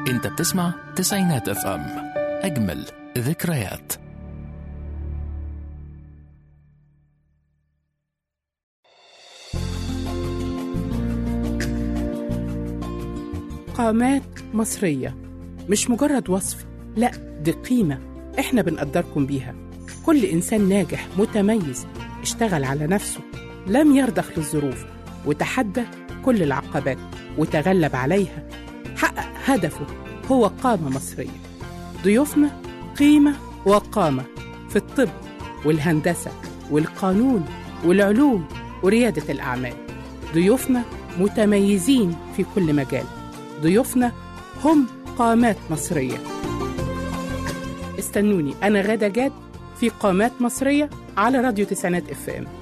انت بتسمع تسعينات اف ام اجمل ذكريات قامات مصرية مش مجرد وصف لا دي قيمة احنا بنقدركم بيها كل إنسان ناجح متميز اشتغل على نفسه لم يرضخ للظروف وتحدى كل العقبات وتغلب عليها حقق هدفه هو قامة مصرية ضيوفنا قيمة وقامة في الطب والهندسة والقانون والعلوم وريادة الأعمال ضيوفنا متميزين في كل مجال ضيوفنا هم قامات مصرية استنوني أنا غادة جاد في قامات مصرية على راديو تسعينات اف ام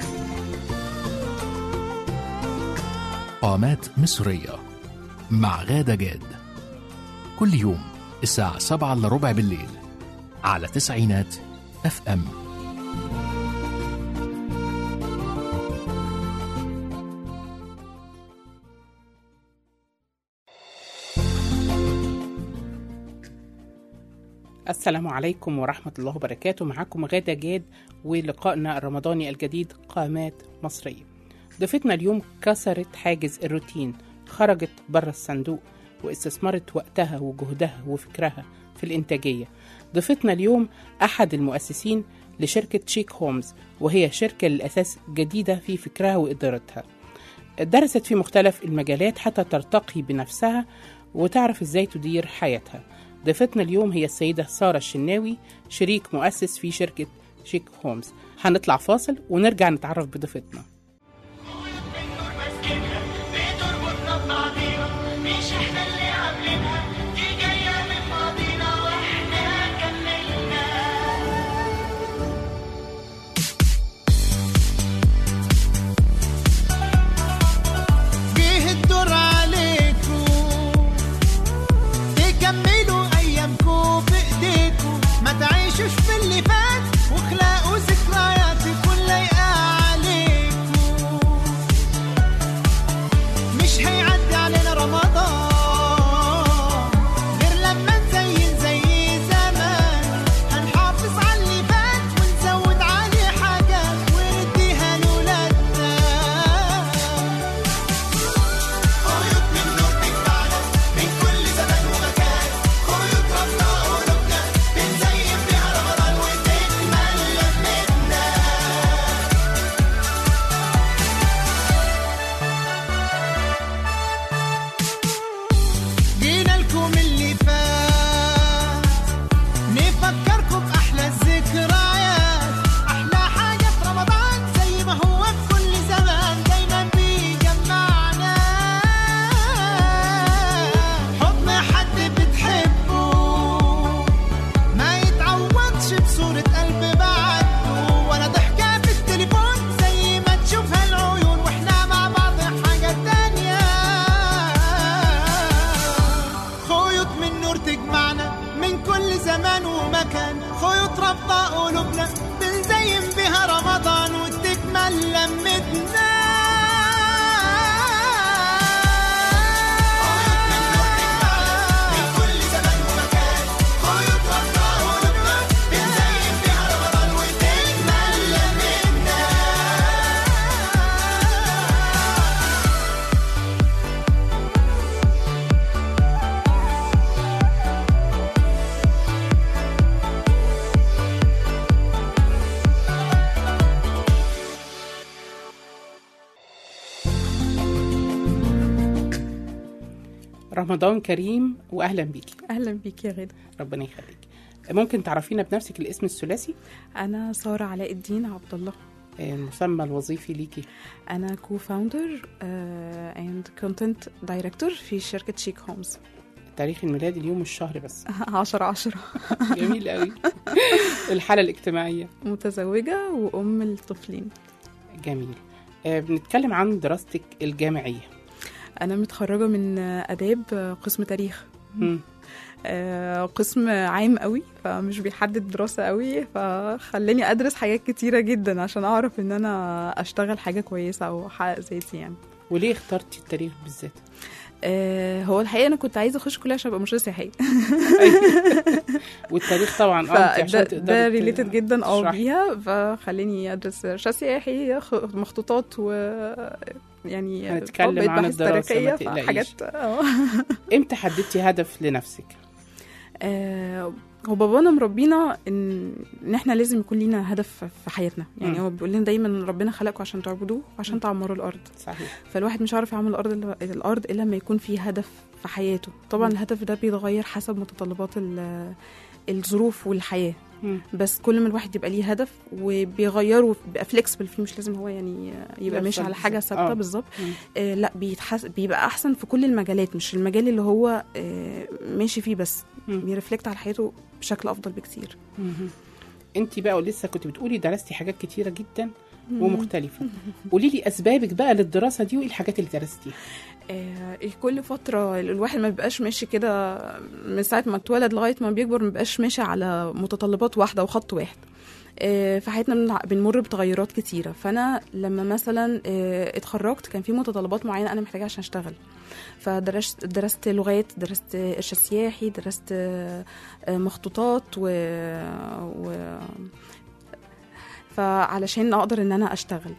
قامات مصرية مع غادة جاد كل يوم الساعة سبعة إلا ربع بالليل على تسعينات اف ام السلام عليكم ورحمة الله وبركاته معكم غادة جاد ولقائنا الرمضاني الجديد قامات مصرية ضيفتنا اليوم كسرت حاجز الروتين خرجت بره الصندوق واستثمرت وقتها وجهدها وفكرها في الإنتاجية ضيفتنا اليوم أحد المؤسسين لشركة شيك هومز وهي شركة للأساس جديدة في فكرها وإدارتها درست في مختلف المجالات حتى ترتقي بنفسها وتعرف ازاي تدير حياتها ضيفتنا اليوم هي السيدة سارة الشناوي شريك مؤسس في شركة شيك هومز هنطلع فاصل ونرجع نتعرف بضيفتنا بتربطنا ببعضينا مش احنا اللي عاملينها دي جاية من ماضينا واحنا كملنا جه الدور عليكم تكملوا ايامكم بايديكم ما تعيشوش في اللي فات واخلقوا ذكريات تكون لايقه عليكم مش هيعدي علينا رمضان غير لما نزين زي زمان هنحافظ على اللي فات ونزود عليه حاجات ونديها لولادنا خيوط من نور تجمعنا من كل زمان ومكان خيوط ربنا قلوبنا بنزين بيها رمضان وتكمل لمتنا جينا لكم اللي فات نفكركم بأحلى الذكريات أحلى حاجة في رمضان زي ما هو في كل زمان دايما بيجمعنا حضن حد بتحبه ما يتعوضش بصورة قلب بعده ولا ضحكة في التليفون زي ما تشوفها العيون واحنا مع بعض حاجة تانية خيوط من نور تجمعنا من كل زمان ومكان خيوط رابطة قلوبنا بنزين بها رمضان وتكمل لمتنا من كل زمان ومكان خيوط رابطة قلوبنا بنزين بها رمضان وتكمل لمتنا رمضان كريم وأهلا بيكي اهلا بيك يا غدا ربنا يخليك ممكن تعرفينا بنفسك الاسم الثلاثي انا ساره علاء الدين عبد الله آه، المسمى الوظيفي ليكي انا كو فاوندر اند كونتنت دايركتور في شركه شيك هومز تاريخ الميلاد اليوم الشهر بس 10 10 جميل قوي الحالة الاجتماعية متزوجه وام الطفلين جميل آه، بنتكلم عن دراستك الجامعية انا متخرجه من اداب آه، قسم تاريخ مم. آه، قسم عام قوي فمش بيحدد دراسة قوي فخلاني أدرس حاجات كتيرة جدا عشان أعرف إن أنا أشتغل حاجة كويسة أو أحقق ذاتي يعني وليه اخترتي التاريخ بالذات آه هو الحقيقه انا كنت عايزه اخش كليه عشان ابقى مرشده سياحيه والتاريخ طبعا اه انت عشان فده تقدري ده ت- ريليتد جدا اه تشرحي. بيها فخليني ادرس ارشاد سياحي خ- مخطوطات و يعني هنتكلم آه، بقيت عن باحث الدراسة، ما تاريخية، تقلقيش. فحاجات اه امتى حددتي هدف لنفسك آه، هو بابانا مربينا ان ان احنا لازم يكون لينا هدف في حياتنا يعني مم. هو بيقول لنا دايما ربنا خلقكم عشان تعبدوه وعشان تعمروا الارض صحيح فالواحد مش عارف يعمل الارض إلا- الارض الا لما يكون في هدف في حياته طبعا مم. الهدف ده بيتغير حسب متطلبات ال- الظروف والحياه مم. بس كل ما الواحد يبقى ليه هدف وبيغيره بيبقى فليكسبل فيه مش لازم هو يعني يبقى يفضل ماشي على حاجه بالظبط. ثابته آه. بالظبط مم. آه لا بيتحس بيبقى احسن في كل المجالات مش المجال اللي هو آه ماشي فيه بس مم. بيرفلكت على حياته بشكل افضل بكتير مهم. انت بقى ولسه كنت بتقولي درستي حاجات كتيره جدا ومختلفه قولي لي اسبابك بقى للدراسه دي وايه الحاجات اللي درستيها آه كل فترة الواحد ما بيبقاش ماشي كده من ساعة ما اتولد لغاية ما بيكبر ما بيبقاش ماشي على متطلبات واحدة وخط واحد آه، في حياتنا بنع- بنمر بتغيرات كتيرة فأنا لما مثلا آه، اتخرجت كان في متطلبات معينة أنا محتاجة عشان أشتغل فدرست درست لغات درست إرشاد سياحي درست آه، آه، مخطوطات و, و... فعلشان أقدر إن أنا أشتغل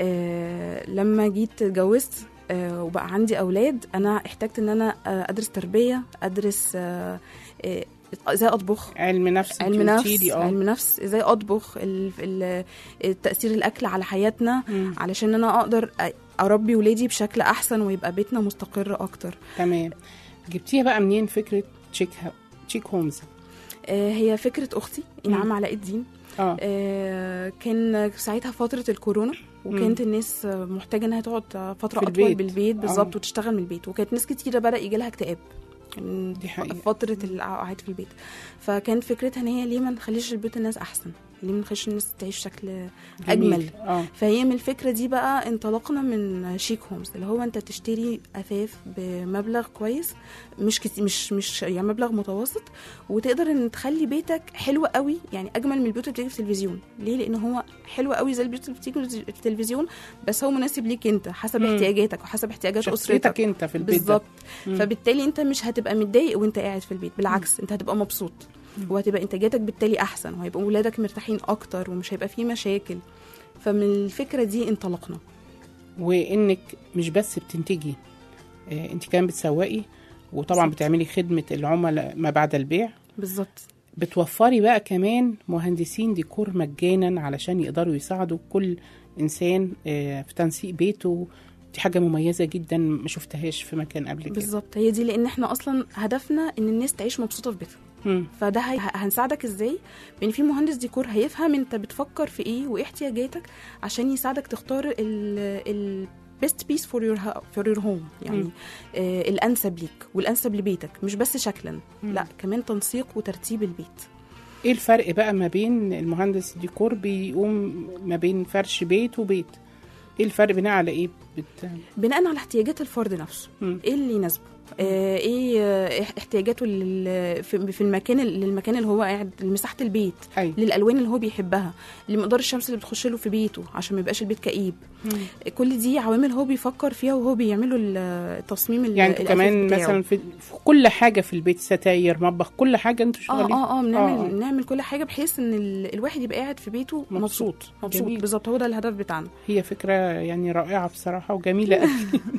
آه، لما جيت اتجوزت آه، وبقى عندي اولاد انا احتجت ان انا آه، ادرس تربيه ادرس آه، آه، ازاي اطبخ علم نفس علم انت نفس قلتيلي، اه علم نفس ازاي اطبخ ال- ال- التاثير الاكل على حياتنا مم. علشان انا اقدر أ- اربي ولادي بشكل احسن ويبقى بيتنا مستقر اكتر تمام جبتيها بقى منين فكره تشيك ها- تشيك هومز آه، هي فكره اختي انعام علاء الدين اه آه، كان ساعتها فتره الكورونا وكانت الناس آه، محتاجه انها تقعد فتره في اطول البيت. بالبيت بالظبط آه. وتشتغل من البيت وكانت ناس كتيره بدا يجي لها اكتئاب من دي حقيقة. فتره القعد في البيت فكانت فكرتها ان هي ليه ما نخليش البيوت الناس احسن ليه ما نخليش الناس تعيش بشكل جميل. اجمل اه فهي من الفكره دي بقى انطلقنا من شيك هومز اللي هو انت تشتري اثاث بمبلغ كويس مش كتير مش مش يعني مبلغ متوسط وتقدر ان تخلي بيتك حلو قوي يعني اجمل من البيوت اللي بتيجي في التلفزيون ليه لان هو حلو قوي زي البيوت اللي بتيجي في التلفزيون بس هو مناسب ليك انت حسب مم. احتياجاتك وحسب احتياجات اسرتك شخصيتك انت في البيت ده. بالظبط مم. فبالتالي انت مش هتبقى متضايق وانت قاعد في البيت بالعكس انت هتبقى مبسوط وهتبقى انتاجاتك بالتالي احسن وهيبقوا ولادك مرتاحين اكتر ومش هيبقى فيه مشاكل فمن الفكره دي انطلقنا وانك مش بس بتنتجي آه انت كمان بتسوقي وطبعا بالظبط. بتعملي خدمه العملاء ما بعد البيع بالظبط بتوفري بقى كمان مهندسين ديكور مجانا علشان يقدروا يساعدوا كل انسان آه، في تنسيق بيته دي حاجه مميزه جدا ما شفتهاش في مكان قبل كده بالظبط هي دي لان احنا اصلا هدفنا ان الناس تعيش مبسوطه في بيتها مم. فده هي... هنساعدك ازاي بان في مهندس ديكور هيفهم انت بتفكر في ايه وايه احتياجاتك عشان يساعدك تختار ال ال best piece for your ho- for your home يعني مم. آه الانسب ليك والانسب لبيتك مش بس شكلا مم. لا كمان تنسيق وترتيب البيت ايه الفرق بقى ما بين المهندس ديكور بيقوم ما بين فرش بيت وبيت ايه الفرق بناء على ايه بت... بناء على احتياجات الفرد نفسه مم. ايه اللي يناسبه آه، ايه آه، احتياجاته لل- في في المكان للمكان اللي هو قاعد لمساحه البيت أيوة. للالوان اللي هو بيحبها لمقدار الشمس اللي بتخش له في بيته عشان ما يبقاش البيت كئيب مم. كل دي عوامل هو بيفكر فيها وهو بيعملوا ال- التصميم ال- يعني انتوا الأساس كمان بتاعه. مثلا في, في كل حاجه في البيت ستاير مطبخ كل حاجه انتوا اه شغالين اه اه بنعمل آه. آه. نعمل كل حاجه بحيث ان ال- الواحد يبقى قاعد في بيته مبسوط. مبسوط مبسوط جميل. بالظبط هو ده الهدف بتاعنا هي فكرة يعني رائعة بصراحة وجميلة قوي.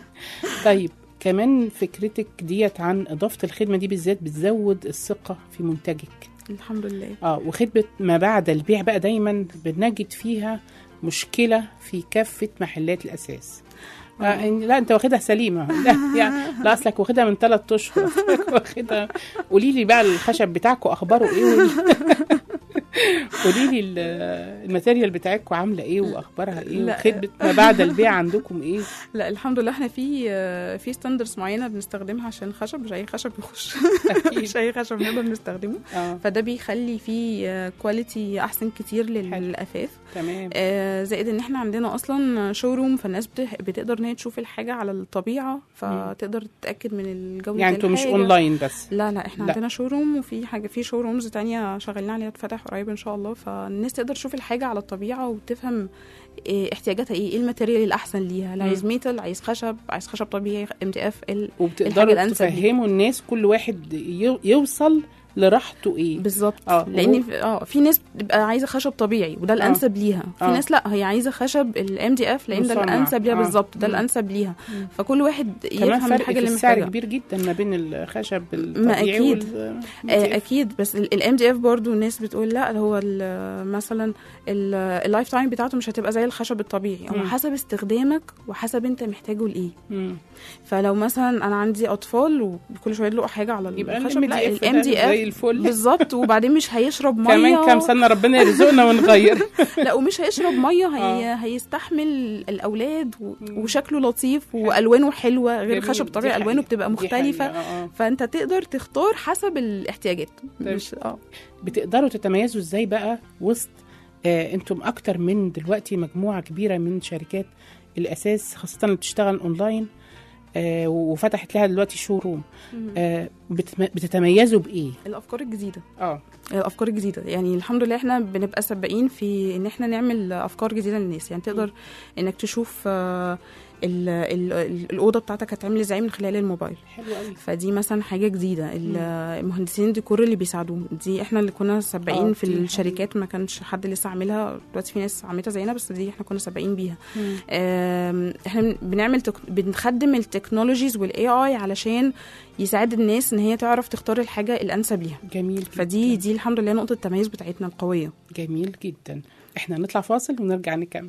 طيب كمان فكرتك ديت عن إضافة الخدمة دي بالذات بتزود الثقة في منتجك الحمد لله اه وخدمة ما بعد البيع بقى دايما بنجد فيها مشكلة في كافة محلات الأساس آه إن- لا انت واخدها سليمه لا يعني لا اصلك واخدها من ثلاث اشهر أصلك واخدها قولي لي بقى الخشب بتاعكم اخباره ايه وال... قولي لي ال- الماتيريال بتاعتكم عامله ايه واخبارها ايه لا. وخدمه ما بعد البيع عندكم ايه لا الحمد لله احنا في آه، في ستاندرز معينه بنستخدمها عشان الخشب مش اي خشب يخش مش اي خشب نقدر نستخدمه اه فده بيخلي فيه كواليتي احسن كتير للاثاث تمام آه، زائد ان احنا عندنا اصلا شوروم فالناس بتح- بتقدر ان هي تشوف الحاجه على الطبيعه فتقدر تتاكد من الجوده يعني انتوا مش الحاجة. اونلاين بس لا لا احنا لا. عندنا شوروم وفي حاجه في شورومز تانية شغالين عليها اتفتح قريب ان شاء الله فالناس تقدر تشوف الحاجه على الطبيعه وتفهم إيه احتياجاتها ايه ايه الماتيريال الاحسن ليها اللي عايز ميتال عايز خشب عايز خشب طبيعي ام دي اف الحاجة وبتقدروا الأنسب ليه. تفهموا الناس كل واحد ي- يوصل لراحته ايه بالظبط اه لان في- اه في ناس بتبقى عايزه خشب طبيعي وده الانسب ليها في آه. ناس لا هي عايزه خشب الام دي اف لان ده مصنع. الانسب ليها آه. بالظبط ده مم. الانسب ليها مم. فكل واحد كمان يفهم فرق الحاجه في اللي السعر محتاجها كبير جدا ما بين الخشب الطبيعي أكيد. وال آه، اكيد بس الام دي اف برضو الناس بتقول لا هو ال- مثلا ال- اللايف تايم بتاعته مش هتبقى زي الخشب الطبيعي هو مم. حسب استخدامك وحسب انت محتاجه لايه مم. فلو مثلا انا عندي اطفال وكل شويه يدلقوا حاجه على يبقى الخشب ال لا MDF الام ده دي زي اف الفل بالظبط وبعدين مش هيشرب ميه كمان كام سنه ربنا يرزقنا ونغير لا ومش هيشرب ميه آه. هي... هيستحمل الاولاد و... وشكله لطيف والوانه حلوه غير جميل. الخشب دي الطبيعي حقيقة. الوانه بتبقى دي مختلفه حقيقة، آه، آه. فانت تقدر تختار حسب الاحتياجات طيب. مش اه بتقدروا تتميزوا ازاي بقى وسط آه انتم اكتر من دلوقتي مجموعه كبيره من شركات الاساس خاصه اللي بتشتغل اونلاين آه وفتحت لها دلوقتي شو روم آه بتم- بتتميزوا بايه الافكار الجديده اه الافكار الجديده يعني الحمد لله احنا بنبقى سباقين في ان احنا نعمل افكار جديده للناس يعني تقدر انك تشوف آه، ال- ال- ال- الاوضه بتاعتك هتعمل ازاي من خلال الموبايل حلو قوي فدي مثلا حاجه جديده ال- المهندسين الديكور اللي بيساعدوهم دي احنا اللي كنا آه، سباقين في دي الشركات ما كانش حد لسه عاملها دلوقتي في ناس عملتها زينا بس دي احنا كنا سباقين بيها آم، احنا بنعمل تك... بنخدم التكنولوجيز والاي اي علشان يساعد الناس ان هي تعرف تختار الحاجه الانسب ليها جميل جدا. فدي دي الحمد لله نقطه التميز بتاعتنا القويه جميل جدا احنا هنطلع فاصل ونرجع نكمل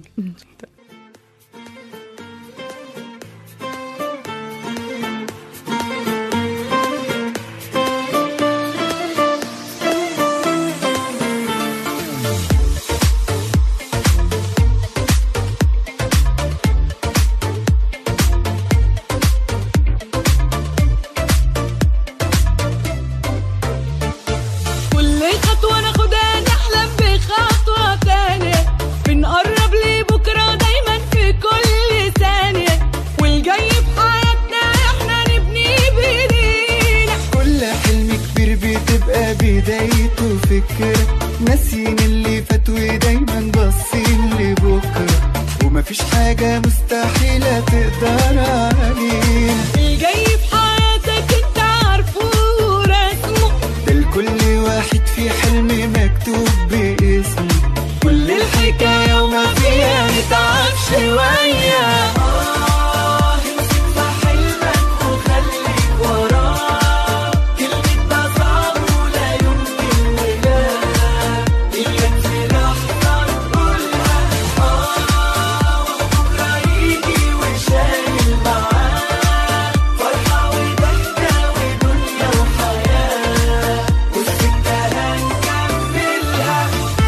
كل خطوة ناخدها نحلم بخطوة تانية بنقرب لبكرة دايما في كل ثانية والجاي في حياتنا احنا نبني بايدينا كل حلم كبير بتبقى بدايته فكرة ناسيين اللي فات ودايما باصين لبكرة ومفيش حاجة مستحيلة تقدر علينا الجاي في حياتك انت عارفه ورسمه ده لكل واحد في حلم مكتوب باسمه كل الحكاية وما فيها نتعب شوية آه امسك في حلمك وخليك وراه كلمة ده صعب ولا يمكن ولا إياك في لحظة نقولها آه وبكرة يجي وشايل معاه فرحة وضحكة ودنيا وحياة والسكة هنكملها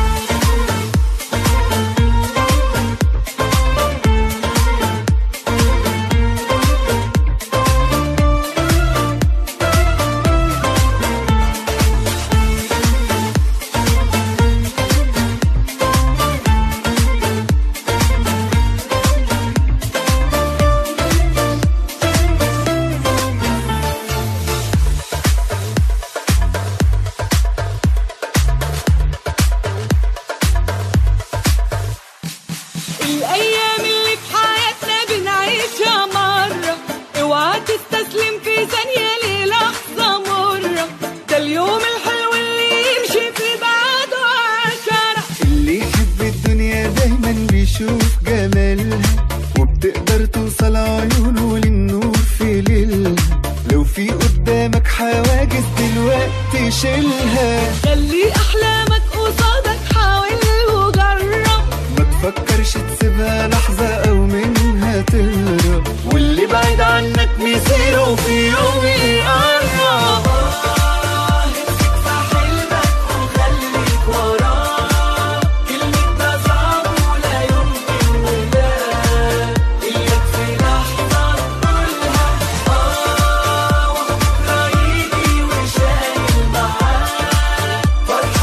الأيام اللي في حياتنا بنعيشها مرة اوعى تستسلم في ثانية للحظة مرة ده اليوم الحلو اللي يمشي في بعده عشرة اللي يحب الدنيا دايما بيشوف جمالها وبتقدر توصل عيونه للنور في ليلها لو في قدامك حواجز دلوقتي شيلها خلي أحلامك قصادك حاول وجرب ما تفكرش تسيبها لحظة أو منها تهرب واللي بعيد عنك مصيره في يوم يقرب امسك في حلمك وخليك وراه كلمة ده صعب ولا يمكن ولا إياك في لحظة نقولها آه وبكرة يجي وشايل معاه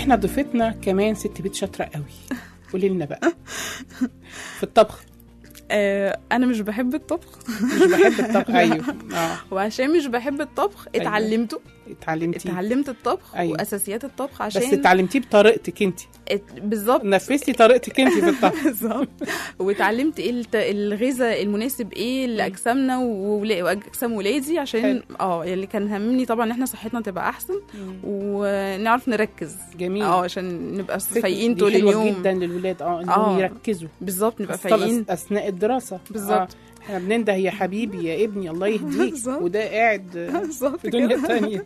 احنا ضيفتنا كمان ست بيت شاطره قوي قولي لنا بقى في الطبخ آه انا مش بحب الطبخ مش بحب الطبخ ايوه اه وعشان مش بحب الطبخ أيوة. اتعلمته اتعلمتي اتعلمت الطبخ أيوة. واساسيات الطبخ بس عشان اتعلمتيه بطريقتك انت ات- بالظبط نفذتي طريقتك انت في الطبخ بالظبط واتعلمت ايه الت- الغذاء المناسب ايه لاجسامنا وولا- واجسام ولادي عشان حلو. اه اللي كان همني طبعا ان احنا صحتنا تبقى احسن ونعرف نركز جميل اه عشان نبقى فكرة فايقين دي طول حلوة اليوم جدا للولاد اه انهم آه. يركزوا بالظبط نبقى خاصة فايقين أث- اثناء الدراسه بالظبط. آه. احنا بننده يا حبيبي يا ابني الله يهديك بالظبط. وده قاعد آه، بالظبط في دنيا كده. تانية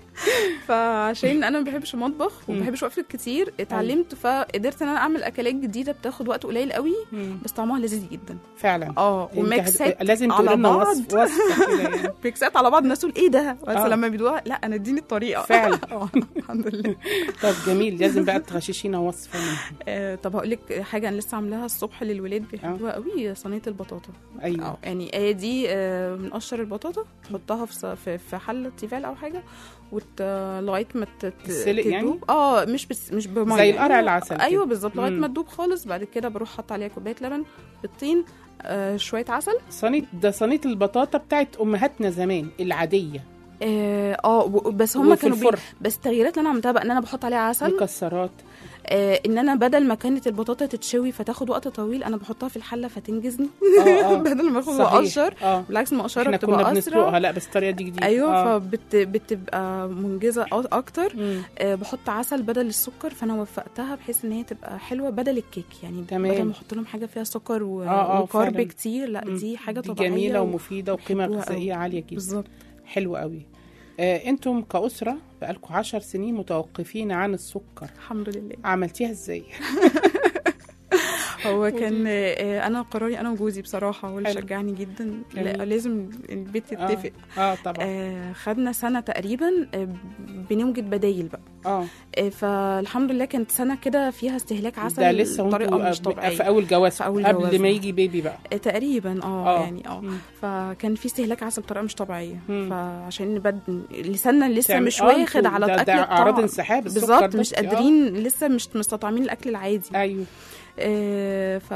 فعشان انا ما بحبش المطبخ وما مم. بحبش وقفه كتير اتعلمت فقدرت ان انا اعمل اكلات جديده بتاخد وقت قليل قوي مم. بس طعمها لذيذ جدا فعلا اه انت وميكسات هت- لازم على تقول لنا بعض. وصف وصفه كده يعني ميكسات على بعض الناس تقول ايه ده بس آه. لما بيدوها لا انا اديني الطريقه فعلا. اه الحمد لله طب جميل لازم بقى تغششينا وصفه منها آه، طب هقول لك حاجه انا لسه عاملاها الصبح للولاد بيحبوها قوي صينيه البطاطا ايوه اه يعني هي دي آه، بنقشر البطاطا تحطها في ص- في في حله تيفال او حاجه وت... لغايه ما ت- ت- تتسلق يعني؟ تدوب. اه مش بس مش بميه زي القرع العسل ايوه كده. بالظبط لغايه مم. ما تدوب خالص بعد كده بروح حاطه عليها كوبايه لبن بالطين آه شويه عسل صينيه ده صينيه البطاطا بتاعت امهاتنا زمان العاديه اه آه، و- بس هم وفي كانوا بي... الفرن بس التغييرات اللي انا عملتها بقى ان انا بحط عليها عسل مكسرات آه ان انا بدل ما كانت البطاطا تتشوي فتاخد وقت طويل انا بحطها في الحله فتنجزني اه اه بدل ما اخد صحيح. واقشر اه بالعكس المقشره احنا بتبقى كنا اسرع بنسلقها لا بس الطريقه دي جديده ايوه آه. فبتبقى منجزه أ- اكتر مم. آه بحط عسل بدل السكر فانا وفقتها بحيث ان هي تبقى حلوه بدل الكيك يعني تمام. بدل ما احط لهم حاجه فيها سكر و... آه، آه، وكارب فعلاً. كتير لا مم. دي حاجه دي طبيعيه جميله و- ومفيده وقيمه بيحبوها غذائيه قوي. عاليه جدا بالظبط حلو قوي آه انتم كأسرة بقالكم عشر سنين متوقفين عن السكر الحمد لله عملتيها ازاي؟ هو كان آه، انا قراري انا وجوزي بصراحه هو اللي حلو. شجعني جدا جميل. لا لازم البيت يتفق اه, آه طبعا آه خدنا سنه تقريبا آه بنوجد بدايل بقى اه آه فالحمد لله كانت سنه كده فيها استهلاك عسل ده لسه بطريقه وانتوا مش طبيعيه في اول جواز في أول قبل جواز. ما يجي بيبي بقى آه، تقريبا اه آه. يعني اه مم. فكان في استهلاك عسل بطريقه مش طبيعيه مم. فعشان نبد لساننا لسه تعمل- مش آه، واخد انتوا على ده- الاكل ده اعراض الطعم. انسحاب السكر بالظبط ده. مش آه. قادرين لسه مش مستطعمين الاكل العادي ايوه آه ف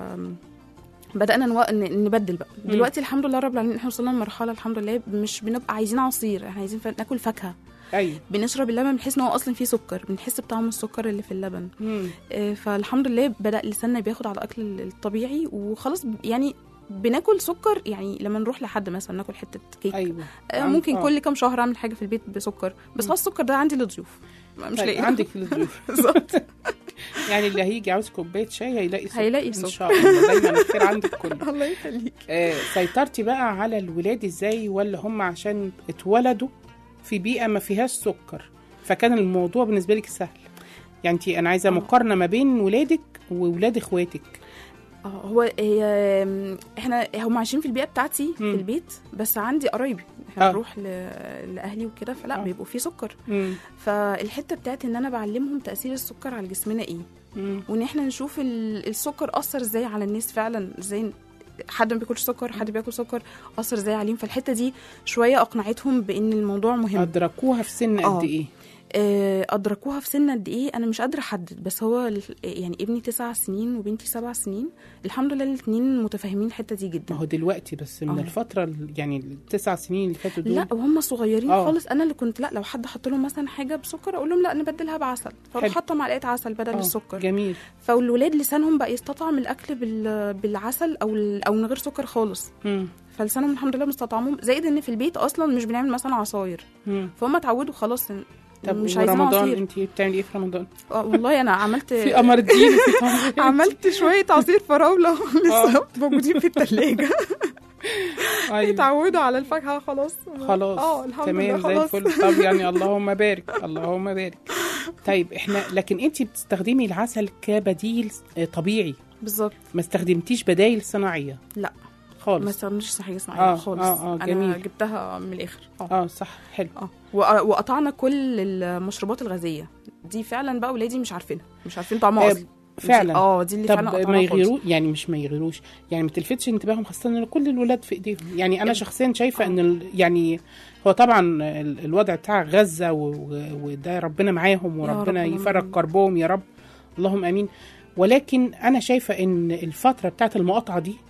بدأنا نو... ن- نبدل بقى مم. دلوقتي الحمد لله رب العالمين احنا وصلنا لمرحله الحمد لله مش بنبقى عايزين عصير احنا عايزين ف... ناكل فاكهه ايوه بنشرب اللبن بنحس ان هو اصلا فيه سكر بنحس بطعم السكر اللي في اللبن مم. آه، فالحمد لله بدا لساننا بياخد على الاكل الطبيعي وخلاص ب- يعني بناكل سكر يعني لما نروح لحد مثلا ناكل حته كيك ايوه آه، عن- ممكن آه. كل كام شهر اعمل حاجه في البيت بسكر بس خلاص السكر ده عندي للضيوف مش طيب لاقي عندك الضيوف بالظبط يعني اللي هيجي عاوز كوبايه شاي هيلاقي سكر هيلاقي ان سكر. شاء الله دايما الخير عندك كله الله يخليك آه سيطرتي بقى على الولاد ازاي ولا هم عشان اتولدوا في بيئه ما فيهاش سكر فكان الموضوع بالنسبه لك سهل يعني انت انا عايزه آه. مقارنه ما بين ولادك وولاد اخواتك اه هو هي احنا هم عايشين في البيئه بتاعتي في مم. البيت بس عندي قرايبي احنا آه. بنروح ل... لاهلي وكده فلا آه. بيبقوا في سكر مم. فالحته بتاعت ان انا بعلمهم تاثير السكر على جسمنا ايه مم. وان احنا نشوف ال- السكر اثر ازاي على الناس فعلا ازاي حد ما بياكلش سكر حد بياكل سكر اثر ازاي عليهم فالحته دي شويه اقنعتهم بان الموضوع مهم ادركوها في سن آه. قد ايه آه، ادركوها في سن قد ايه انا مش قادره احدد بس هو ال- يعني ابني تسع سنين وبنتي سبع سنين الحمد لله الاثنين متفاهمين الحته دي جدا ما هو دلوقتي بس من آه. الفتره ال- يعني التسع سنين اللي فاتوا دول لا وهم صغيرين آه. خالص انا اللي كنت لا لو حد حط لهم مثلا حاجه بسكر اقول لهم لا نبدلها بعسل حلو. فاروح حاطه معلقه عسل بدل آه، السكر جميل فالولاد لسانهم بقى يستطعم الاكل بال... بالعسل او ال... او من غير سكر خالص مم. فلسانهم الحمد لله مستطعمهم زائد ان في البيت اصلا مش بنعمل مثلا عصاير مم. فهم اتعودوا خلاص إن طب مش عايزين رمضان عصير انت بتعملي ايه في رمضان؟ آه، والله انا عملت في قمر الدين في طعم- عملت شويه عصير فراوله لسه آه. موجودين في الثلاجه أيوة. اتعودوا على الفاكهه خلاص خلاص اه الحمد لله تمام زي خلاص الفل طب يعني اللهم بارك اللهم بارك طيب احنا لكن انت بتستخدمي العسل كبديل آه، طبيعي بالظبط ما استخدمتيش بدايل صناعيه لا ما خالص استخدمش حاجه اسمها آه، آه خالص آه، آه، انا جميل. جبتها من الاخر اه اه صح حلو اه وق- وقطعنا كل المشروبات الغازيه دي فعلا بقى ولادي مش عارفينها مش عارفين طعمها آه، اصلا فعلا. دي- اه دي اللي طب فعلا ما قطعنا خالص. يغيروا يعني مش ما يغيروش يعني ما تلفتش انتباههم خاصه ان كل الولاد في ايديهم يعني انا شخصيا شايفه ان ال- يعني هو طبعا ال- الوضع بتاع غزه و- و- وده ربنا معاهم وربنا رب، يفرج اللهم كربهم يا رب اللهم امين ولكن انا شايفه ان الفتره بتاعت المقاطعه دي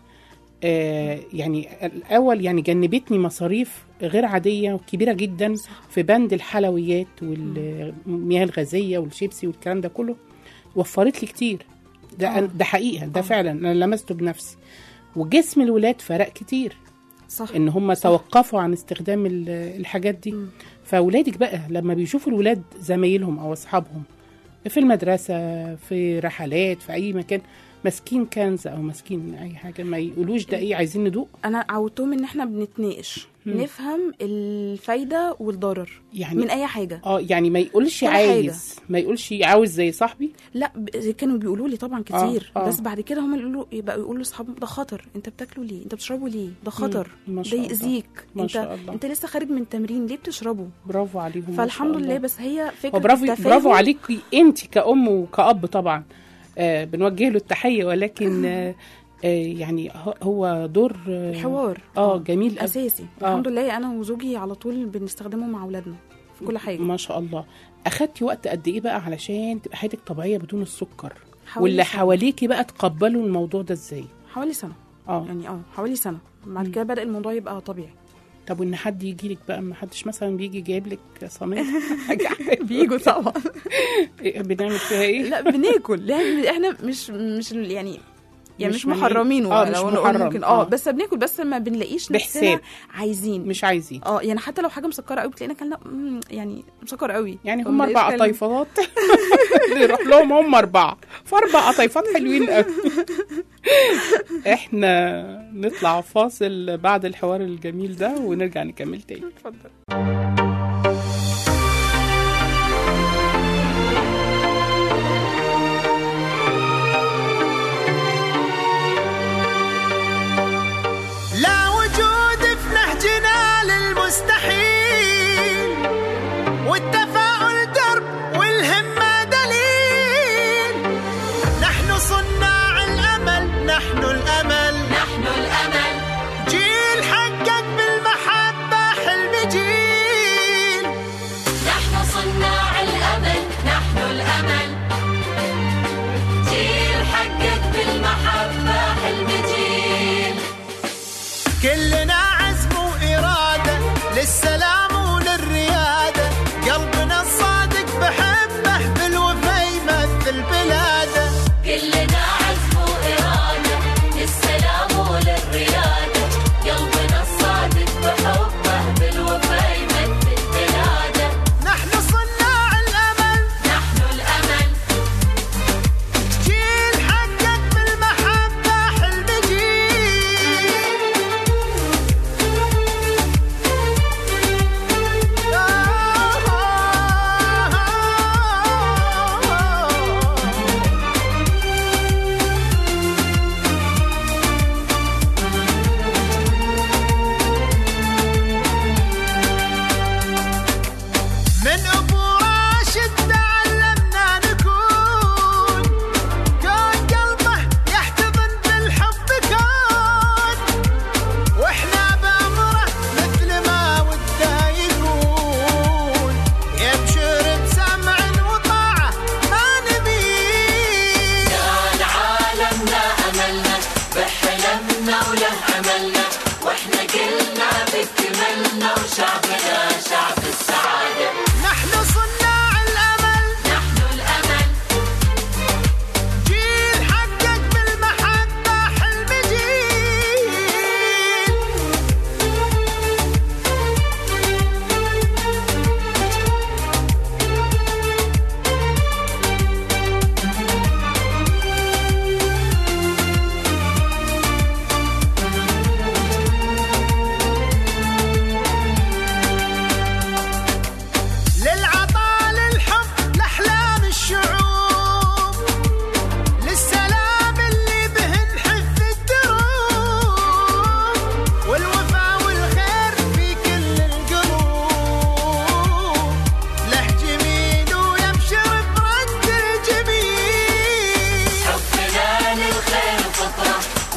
آه يعني الاول يعني جنبتني مصاريف غير عاديه وكبيره جدا في بند الحلويات والمياه الغازيه والشيبسي والكلام ده كله وفرت لي كتير ده آه. ده حقيقه ده آه. فعلا انا لمسته بنفسي وجسم الولاد فرق كتير صح ان هم توقفوا عن استخدام ال- الحاجات دي مم. فاولادك بقى لما بيشوفوا الولاد زمايلهم او اصحابهم في المدرسه في رحلات في اي مكان ماسكين كنز او ماسكين اي حاجه ما يقولوش ده ايه عايزين ندوق انا عودتهم ان احنا بنتناقش مم. نفهم الفايده والضرر يعني من اي حاجه اه يعني ما يقولش كل حاجة. عايز ما يقولش عاوز زي صاحبي لا ب- كانوا بيقولوا لي طبعا كتير آه. بس بعد كده هم يقولوا يبقى يقولوا لاصحابهم ده خطر انت بتاكلوا ليه انت بتشربوا ليه ده خطر مم. ما ده شاء الله. يأذيك ما انت شاء الله. انت لسه خارج من تمرين ليه بتشربوا برافو عليهم ما فالحمد شاء لله الله. بس هي فكره وبرافو التفاهم. برافو عليكي انت كأم وكأب طبعا آه بنوجه له التحية ولكن آه آه يعني هو- هو دور آه الحوار اه جميل أوي. اساسي آه. الحمد لله انا وزوجي على طول بنستخدمه مع اولادنا في كل حاجه ما شاء الله اخدتي وقت قد ايه بقى علشان تبقى حياتك طبيعية بدون السكر حوالي واللي سنة. حواليكي بقى تقبلوا الموضوع ده ازاي حوالي سنه اه يعني اه حوالي سنه بعد كده بدا الموضوع يبقى طبيعي طب وان حد يجي لك بقى ما حدش مثلا بيجي جايب لك صينيه حاجه بيجوا طبعا إيه، بنعمل فيها ايه لا بناكل لا احنا مش مش يعني يعني مش مش, من- محرمينه آه، مش لو نقول محرم. ممكن آه. اه بس بناكل بس ما بنلاقيش بحساب. نفسنا عايزين مش عايزين اه يعني حتى لو حاجه مسكره قوي بتلاقينا كلنا مم، يعني مسكر قوي يعني فما هم بنلاقيش اربع كلام. قطيفات نروح لهم هم اربعه فاربع قطيفات حلوين قوي احنا نطلع فاصل بعد الحوار الجميل ده ونرجع نكمل تاني اتفضل لا وجود في نهجنا للمستحيل والتفاؤل درب والهمة دليل نحن صناع الأمل نحن الأمل نحن الأمل جيل حقق بالمحبة حلم جيل نحن صناع الأمل نحن الأمل جيل حقق بالمحبة حلم جيل كلنا عزم وإرادة للسلام وللريادة قلبنا الصادق بحبه بالوفا يمثل بلاده كلنا عزم وإرادة للسلام وللريادة قلبنا الصادق بحبه بالوفا يمثل بلاده نحن صناع الأمل نحن الأمل جيل حقق بالمحبة حلم جيل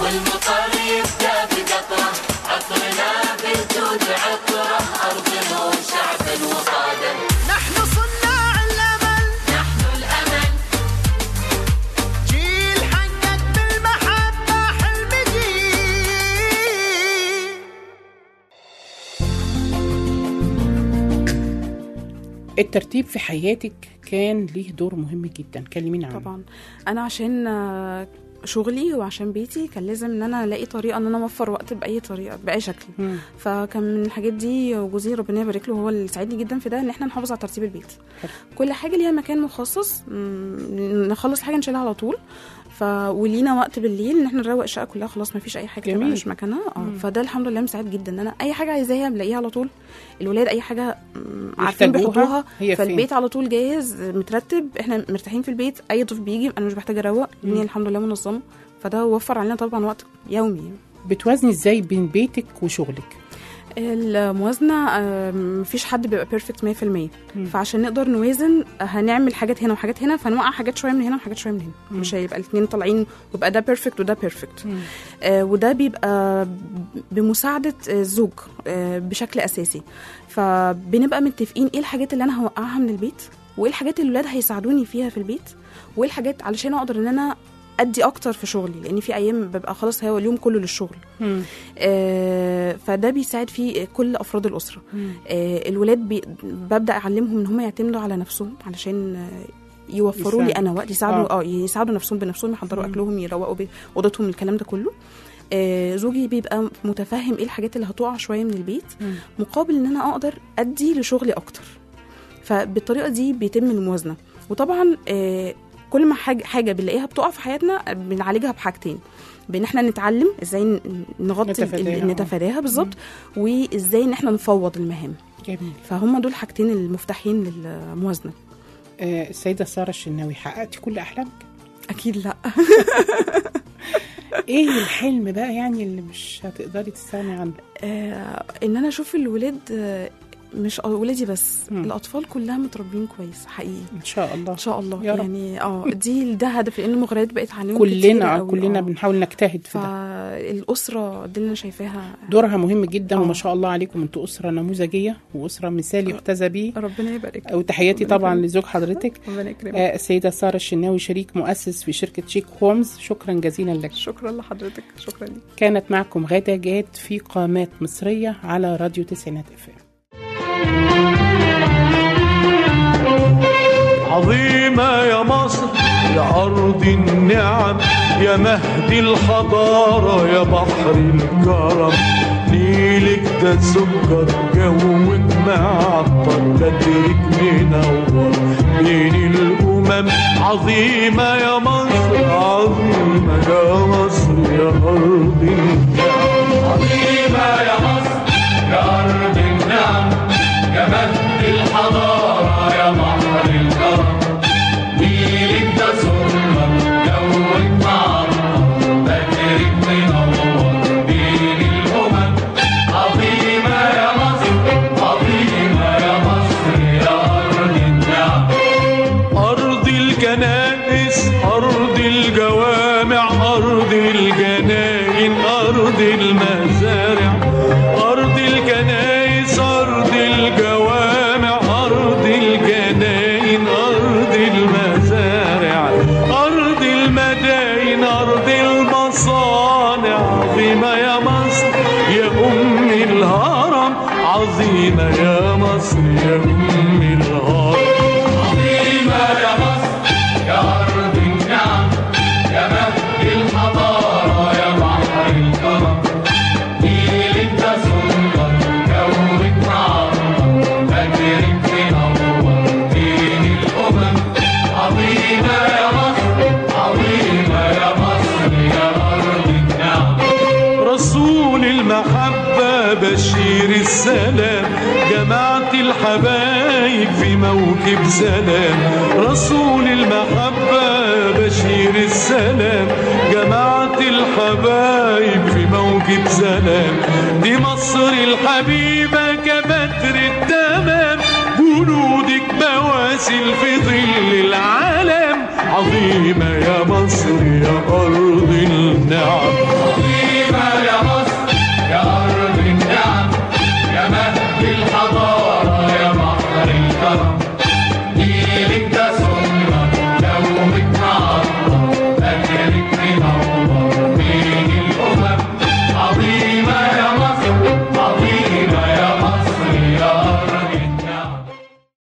والمطر يبدأ بقطرة عطرنا بالجود عطرة أرضنا وشعب وطاقة نحن صناع الأمل نحن الأمل جيل حقق بالمحبة حلم جيل الترتيب في حياتك كان ليه دور مهم جدا كلمينا عنه طبعا انا عشان آه، شغلي وعشان بيتي كان لازم ان انا الاقي طريقه ان انا اوفر وقت باي طريقه باي شكل مم. فكان من الحاجات دي جوزي ربنا يبارك له هو اللي ساعدني جدا في ده ان احنا نحافظ على ترتيب البيت حلو. كل حاجه ليها مكان مخصص مم، نخلص حاجه نشيلها على طول ف ولينا وقت بالليل ان احنا نروق الشقه كلها خلاص ما فيش اي حاجه جميل. تبقى مش مكانها اه فده الحمد لله مساعد جدا ان انا اي حاجه عايزاها بلاقيها على طول الولاد اي حاجه مم، عارفين يحتاجوها، بيحبوها هي فين؟ فالبيت على طول جاهز مترتب احنا مرتاحين في البيت اي ضيف بيجي انا مش محتاجه اروق الدنيا الحمد لله منظمه فده وفر علينا طبعا وقت يومي بتوازني ازاي بين بيتك وشغلك الموازنه آه، مفيش حد بيبقى بيرفكت 100% فعشان نقدر نوازن آه، هنعمل حاجات هنا وحاجات هنا فنوقع حاجات شويه من هنا وحاجات شويه من هنا مش هيبقى الاثنين طالعين ويبقى ده بيرفكت وده بيرفكت آه وده بيبقى بمساعده آه، الزوج آه بشكل اساسي فبنبقى متفقين ايه الحاجات اللي انا هوقعها من البيت وايه الحاجات اللي الولاد هيساعدوني فيها في البيت وايه الحاجات علشان اقدر ان انا ادي اكتر في شغلي لان في ايام ببقى خلاص هو اليوم كله للشغل آه، فده بيساعد فيه كل افراد الاسره آه، الولاد بي ببدا اعلمهم ان هم يعتمدوا على نفسهم علشان آه، يوفروا لي يساعدوا. انا وقت يساعدوا آه. اه يساعدوا نفسهم بنفسهم يحضروا اكلهم يروقوا بي- اوضتهم الكلام ده كله آه، زوجي بيبقى متفهم ايه الحاجات اللي هتقع شويه من البيت مقابل ان انا اقدر ادي لشغلي اكتر فبالطريقه دي بيتم الموازنه وطبعا آه، كل ما حاجه حاجه بنلاقيها بتقع في حياتنا بنعالجها بحاجتين بان احنا نتعلم ازاي ن- نغطي نتفاداها، ال- آه. نتفاداها بالظبط وازاي ان احنا نفوض المهام جميل فهم دول حاجتين المفتاحين للموازنه آه السيده ساره الشناوي حققتي كل احلامك اكيد لا ايه الحلم بقى يعني اللي مش هتقدري تستغني عنه آه ان انا اشوف الولاد آه، مش ولادي بس مم. الاطفال كلها متربيين كويس حقيقي ان شاء الله ان شاء الله يا رب. يعني اه دي ده هدف لان المغريات بقت عليهم كتير كلنا قوي، كلنا آه. بنحاول نجتهد في ده فالاسره دي اللي انا شايفاها دورها مهم جدا آه. وما شاء الله عليكم انتوا اسره نموذجيه واسره مثال يحتذى به ربنا يبارك وتحياتي ربنا طبعا يكرمك. لزوج حضرتك ربنا يكرمك آه، السيدة سارة الشناوي شريك مؤسس في شركة شيك هومز شكرا جزيلا لك شكرا لحضرتك شكرا لك كانت معكم غادة جاد في قامات مصرية على راديو تسعينات اف ام عظيمة يا مصر يا أرض النعم يا مهد الحضارة يا بحر الكرم نيلك ده سكر جوك معطر بدرك منور بين الأمم عظيمة يا مصر عظيمة يا مصر يا أرض النعم عظيمة يا مصر يا أرض النعم يا مهد الحضارة يا بحر الكرم نيلك ده سرة جوك معمر بدرك منور بين الأمم عظيمة يا مصر عظيمة يا مصر يا أرض النعم أرض الكنائس أرض الجوامع أرض الجناين أرض المزارع أرض الكنائس أرض الجوامع أرض الجناين أرض المزارع أرض المداين أرض المصانع عظيمة يا مصر يا أم الهرم عظيمة يا مصر يا أم الهرم عظيمة يا مصر يا أرض النعم يا مهد الحضارة يا بحر الكرم نيلك ده سلطة جوك معمر بدرك منور بين الأمم عظيمة يا مصر عظيمة يا مصر يا أرض النعم رسول المحبة بشير السلام جماعة الحبايب في موكب سلام رسول المحبة بشير السلام جماعة الحبايب في موكب سلام دي مصر الحبيبة كبدر التمام جنودك بواسل في ظل العالم عظيمة يا مصر يا أرض النعم